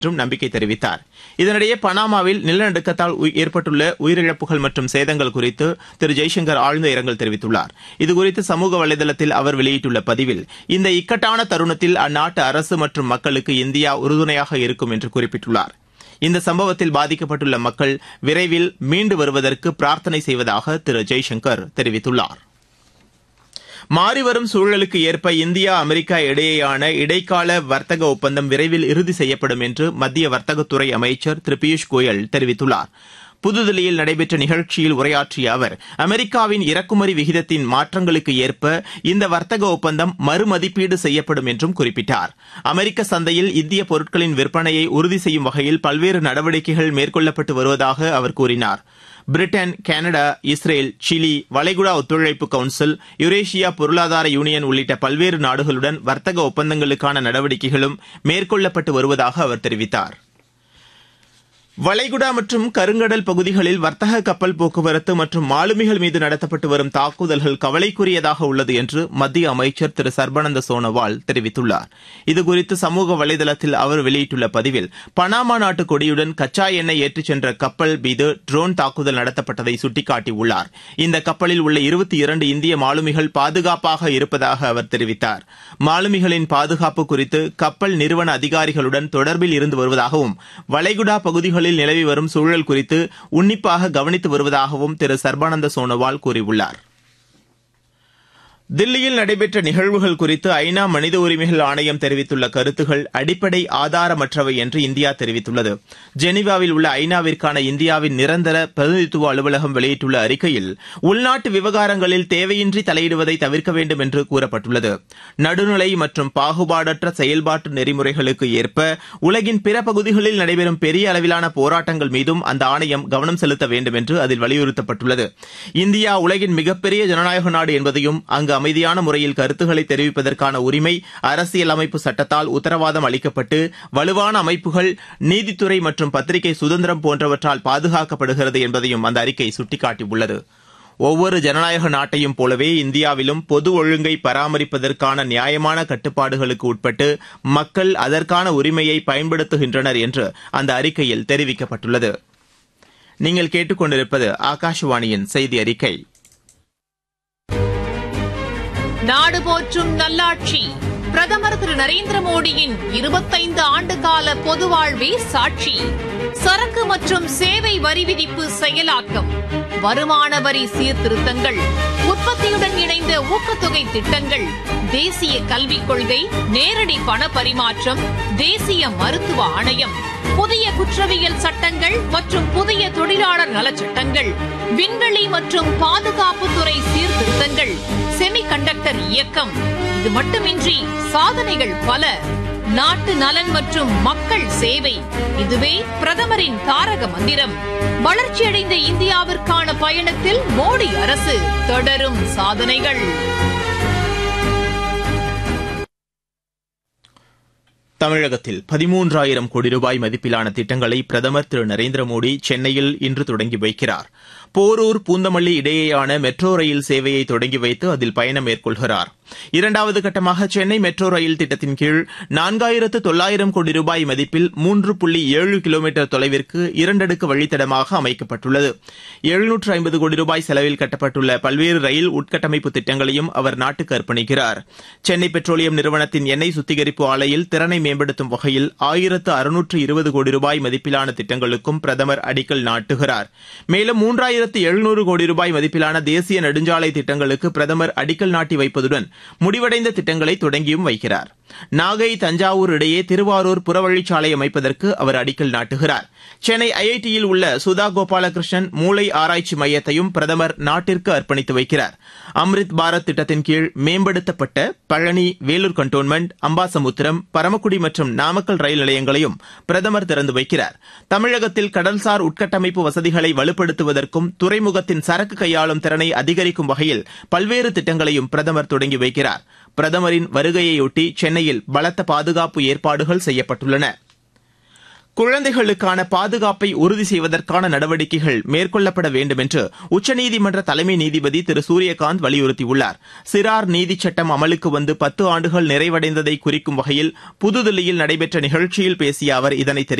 என்றும் நம்பிக்கை தெரிவித்தார் இதனிடையே பனாமாவில் நிலநடுக்கத்தால் ஏற்பட்டுள்ள உயிரிழப்புகள் மற்றும் சேதங்கள் குறித்து திரு ஜெய்சங்கர் ஆழ்ந்த இரங்கல் தெரிவித்துள்ளார் இதுகுறித்து சமூக வலைதளத்தில் அவர் வெளியிட்டுள்ள பதிவில் இந்த இக்கட்டான தருணத்தில் அந்நாட்டு அரசு மற்றும் மக்களுக்கு இந்தியா உறுதுணையாக இருக்கும் என்று குறிப்பிட்டுள்ளார் இந்த சம்பவத்தில் பாதிக்கப்பட்டுள்ள மக்கள் விரைவில் மீண்டு வருவதற்கு பிரார்த்தனை செய்வதாக திரு ஜெய்சங்கர் தெரிவித்துள்ளார் மாறிவரும் சூழலுக்கு ஏற்ப இந்தியா அமெரிக்கா இடையேயான இடைக்கால வர்த்தக ஒப்பந்தம் விரைவில் இறுதி செய்யப்படும் என்று மத்திய வர்த்தகத்துறை அமைச்சர் திரு பியூஷ் கோயல் தெரிவித்துள்ளார் புதுதில்லியில் நடைபெற்ற நிகழ்ச்சியில் உரையாற்றிய அவர் அமெரிக்காவின் இறக்குமதி விகிதத்தின் மாற்றங்களுக்கு ஏற்ப இந்த வர்த்தக ஒப்பந்தம் மறுமதிப்பீடு செய்யப்படும் என்றும் குறிப்பிட்டார் அமெரிக்க சந்தையில் இந்திய பொருட்களின் விற்பனையை உறுதி செய்யும் வகையில் பல்வேறு நடவடிக்கைகள் மேற்கொள்ளப்பட்டு வருவதாக அவர் கூறினார் பிரிட்டன் கனடா இஸ்ரேல் சிலி வளைகுடா ஒத்துழைப்பு கவுன்சில் யுரேஷியா பொருளாதார யூனியன் உள்ளிட்ட பல்வேறு நாடுகளுடன் வர்த்தக ஒப்பந்தங்களுக்கான நடவடிக்கைகளும் மேற்கொள்ளப்பட்டு வருவதாக அவர் தெரிவித்தார் வளைகுடா மற்றும் கருங்கடல் பகுதிகளில் வர்த்தக கப்பல் போக்குவரத்து மற்றும் மாலுமிகள் மீது நடத்தப்பட்டு வரும் தாக்குதல்கள் கவலைக்குரியதாக உள்ளது என்று மத்திய அமைச்சர் திரு சர்பானந்த சோனோவால் தெரிவித்துள்ளார் இதுகுறித்து சமூக வலைதளத்தில் அவர் வெளியிட்டுள்ள பதிவில் பனாமா நாட்டு கொடியுடன் கச்சா எண்ணெய் ஏற்றிச் சென்ற கப்பல் மீது ட்ரோன் தாக்குதல் நடத்தப்பட்டதை சுட்டிக்காட்டியுள்ளார் இந்த கப்பலில் உள்ள இருபத்தி இரண்டு இந்திய மாலுமிகள் பாதுகாப்பாக இருப்பதாக அவர் தெரிவித்தார் மாலுமிகளின் பாதுகாப்பு குறித்து கப்பல் நிறுவன அதிகாரிகளுடன் தொடர்பில் இருந்து வருவதாகவும் வளைகுடா பகுதிகளில் பகுதிகளில் நிலவி வரும் சூழல் குறித்து உன்னிப்பாக கவனித்து வருவதாகவும் திரு சர்பானந்த சோனோவால் கூறியுள்ளார் தில்லியில் நடைபெற்ற நிகழ்வுகள் குறித்து ஐநா மனித உரிமைகள் ஆணையம் தெரிவித்துள்ள கருத்துகள் அடிப்படை ஆதாரமற்றவை என்று இந்தியா தெரிவித்துள்ளது ஜெனீவாவில் உள்ள ஐநாவிற்கான இந்தியாவின் நிரந்தர பிரதிநிதித்துவ அலுவலகம் வெளியிட்டுள்ள அறிக்கையில் உள்நாட்டு விவகாரங்களில் தேவையின்றி தலையிடுவதை தவிர்க்க வேண்டும் என்று கூறப்பட்டுள்ளது நடுநிலை மற்றும் பாகுபாடற்ற செயல்பாட்டு நெறிமுறைகளுக்கு ஏற்ப உலகின் பிற பகுதிகளில் நடைபெறும் பெரிய அளவிலான போராட்டங்கள் மீதும் அந்த ஆணையம் கவனம் செலுத்த வேண்டும் என்று அதில் வலியுறுத்தப்பட்டுள்ளது இந்தியா உலகின் மிகப்பெரிய ஜனநாயக நாடு என்பதையும் அங்கு அமைதியான முறையில் கருத்துக்களை தெரிவிப்பதற்கான உரிமை அரசியலமைப்பு சட்டத்தால் உத்தரவாதம் அளிக்கப்பட்டு வலுவான அமைப்புகள் நீதித்துறை மற்றும் பத்திரிகை சுதந்திரம் போன்றவற்றால் பாதுகாக்கப்படுகிறது என்பதையும் அந்த அறிக்கை சுட்டிக்காட்டியுள்ளது ஒவ்வொரு ஜனநாயக நாட்டையும் போலவே இந்தியாவிலும் பொது ஒழுங்கை பராமரிப்பதற்கான நியாயமான கட்டுப்பாடுகளுக்கு உட்பட்டு மக்கள் அதற்கான உரிமையை பயன்படுத்துகின்றனர் என்று அந்த அறிக்கையில் தெரிவிக்கப்பட்டுள்ளது நீங்கள் கேட்டுக்கொண்டிருப்பது ஆகாஷவாணியின் செய்தி அறிக்கை நாடு போற்றும் நல்லாட்சி பிரதமர் திரு நரேந்திர மோடியின் இருபத்தைந்து ஆண்டு கால பொது வாழ்வே சாட்சி சரக்கு மற்றும் சேவை வரி விதிப்பு செயலாக்கம் வருமான வரி சீர்திருத்தங்கள் உற்பத்தியுடன் இணைந்த ஊக்கத்தொகை திட்டங்கள் தேசிய கல்விக் கொள்கை நேரடி பண பரிமாற்றம் தேசிய மருத்துவ ஆணையம் புதிய குற்றவியல் சட்டங்கள் மற்றும் புதிய தொழிலாளர் நலச்சட்டங்கள் விண்வெளி மற்றும் பாதுகாப்புத்துறை சீர்திருத்தங்கள் செமி கண்டக்டர் இயக்கம் இது மட்டுமின்றி சாதனைகள் பல நாட்டு நலன் மற்றும் மக்கள் சேவை இதுவே பிரதமரின் தாரக மந்திரம் வளர்ச்சியடைந்த இந்தியாவிற்கான பயணத்தில் மோடி அரசு தொடரும் சாதனைகள் தமிழகத்தில் பதிமூன்றாயிரம் கோடி ரூபாய் மதிப்பிலான திட்டங்களை பிரதமர் திரு நரேந்திர மோடி சென்னையில் இன்று தொடங்கி வைக்கிறார் போரூர் பூந்தமல்லி இடையேயான மெட்ரோ ரயில் சேவையை தொடங்கி வைத்து அதில் பயணம் மேற்கொள்கிறார் இரண்டாவது கட்டமாக சென்னை மெட்ரோ ரயில் திட்டத்தின் கீழ் நான்காயிரத்து தொள்ளாயிரம் கோடி ரூபாய் மதிப்பில் மூன்று புள்ளி ஏழு கிலோமீட்டர் தொலைவிற்கு இரண்டடுக்கு வழித்தடமாக அமைக்கப்பட்டுள்ளது எழுநூற்று ஐம்பது கோடி ரூபாய் செலவில் கட்டப்பட்டுள்ள பல்வேறு ரயில் உட்கட்டமைப்பு திட்டங்களையும் அவர் நாட்டுக்கு அர்ப்பணிக்கிறார் சென்னை பெட்ரோலியம் நிறுவனத்தின் எண்ணெய் சுத்திகரிப்பு ஆலையில் திறனை மேம்படுத்தும் வகையில் ஆயிரத்து அறுநூற்று இருபது கோடி ரூபாய் மதிப்பிலான திட்டங்களுக்கும் பிரதமர் அடிக்கல் நாட்டுகிறார் மேலும் மூன்றாயிரத்து எழுநூறு கோடி ரூபாய் மதிப்பிலான தேசிய நெடுஞ்சாலை திட்டங்களுக்கு பிரதமர் அடிக்கல் நாட்டி வைப்பதுடன் முடிவடைந்த திட்டங்களை தொடங்கியும் வைக்கிறார் நாகை தஞ்சாவூர் இடையே திருவாரூர் புறவழிச்சாலை அமைப்பதற்கு அவர் அடிக்கல் நாட்டுகிறார் சென்னை ஐஐடியில் உள்ள சுதா கோபாலகிருஷ்ணன் மூளை ஆராய்ச்சி மையத்தையும் பிரதமர் நாட்டிற்கு அர்ப்பணித்து வைக்கிறார் அம்ரித் பாரத் திட்டத்தின் கீழ் மேம்படுத்தப்பட்ட பழனி வேலூர் கண்டோன்மெண்ட் அம்பாசமுத்திரம் பரமக்குடி மற்றும் நாமக்கல் ரயில் நிலையங்களையும் பிரதமர் திறந்து வைக்கிறார் தமிழகத்தில் கடல்சார் உட்கட்டமைப்பு வசதிகளை வலுப்படுத்துவதற்கும் துறைமுகத்தின் சரக்கு கையாளும் திறனை அதிகரிக்கும் வகையில் பல்வேறு திட்டங்களையும் பிரதமர் தொடங்கி வைக்கிறார் பிரதமரின் வருகையையொட்டி சென்னையில் பலத்த பாதுகாப்பு ஏற்பாடுகள் செய்யப்பட்டுள்ளன குழந்தைகளுக்கான பாதுகாப்பை உறுதி செய்வதற்கான நடவடிக்கைகள் மேற்கொள்ளப்பட வேண்டும் என்று உச்சநீதிமன்ற தலைமை நீதிபதி திரு சூரியகாந்த் வலியுறுத்தியுள்ளார் சிறார் நீதிச் சட்டம் அமலுக்கு வந்து பத்து ஆண்டுகள் நிறைவடைந்ததை குறிக்கும் வகையில் புதுதில்லியில் நடைபெற்ற நிகழ்ச்சியில் பேசிய அவர் இதனை தெரிவித்தார்